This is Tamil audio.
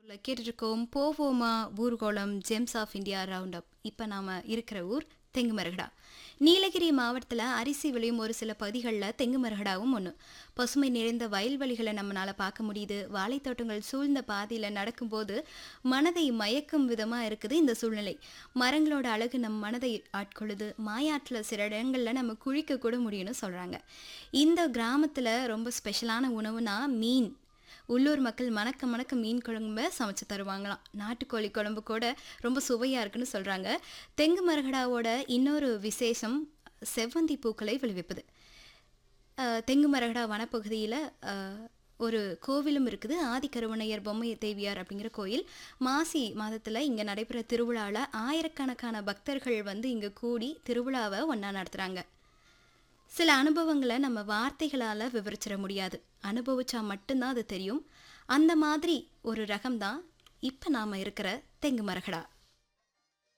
கேட்டுருக்கோம் போவோமா ஊர்கோளம் gems of India round up இப்போ நாம் இருக்கிற ஊர் தெங்குமரகடா நீலகிரி மாவட்டத்தில் அரிசி விளையும் ஒரு சில பகுதிகளில் தெங்குமரகடாவும் ஒன்று பசுமை நிறைந்த வயல்வெளிகளை நம்மளால் பார்க்க முடியுது வாழைத்தோட்டங்கள் சூழ்ந்த பாதையில் நடக்கும்போது மனதை மயக்கும் விதமாக இருக்குது இந்த சூழ்நிலை மரங்களோட அழகு நம் மனதை ஆட்கொள்ளுது மாயாற்றில் சில இடங்களில் நம்ம குழிக்க கூட முடியும்னு சொல்கிறாங்க இந்த கிராமத்தில் ரொம்ப ஸ்பெஷலான உணவுனா மீன் உள்ளூர் மக்கள் மணக்க மணக்க மீன் குழம்பு சமைச்சு தருவாங்களாம் நாட்டுக்கோழி குழம்பு கூட ரொம்ப சுவையாக இருக்குன்னு சொல்கிறாங்க தெங்கு மரகடாவோட இன்னொரு விசேஷம் செவ்வந்தி பூக்களை விளைவிப்பது அஹ், தெங்கு மரகடா வனப்பகுதியில் ஒரு கோவிலும் இருக்குது ஆதிக்கருவணையர் பொம்மை தேவியார் அப்படிங்கிற கோயில் மாசி மாதத்தில் இங்கே நடைபெற திருவிழாவில் ஆயிரக்கணக்கான பக்தர்கள் வந்து இங்கே கூடி திருவிழாவை ஒன்றா நடத்துகிறாங்க சில அனுபவங்களை நம்ம வார்த்தைகளால் விவரிச்சிட முடியாது அனுபவிச்சா மட்டும்தான் அது தெரியும் அந்த மாதிரி ஒரு ரகம்தான் இப்போ நாம் இருக்கிற தெங்கு மரகடா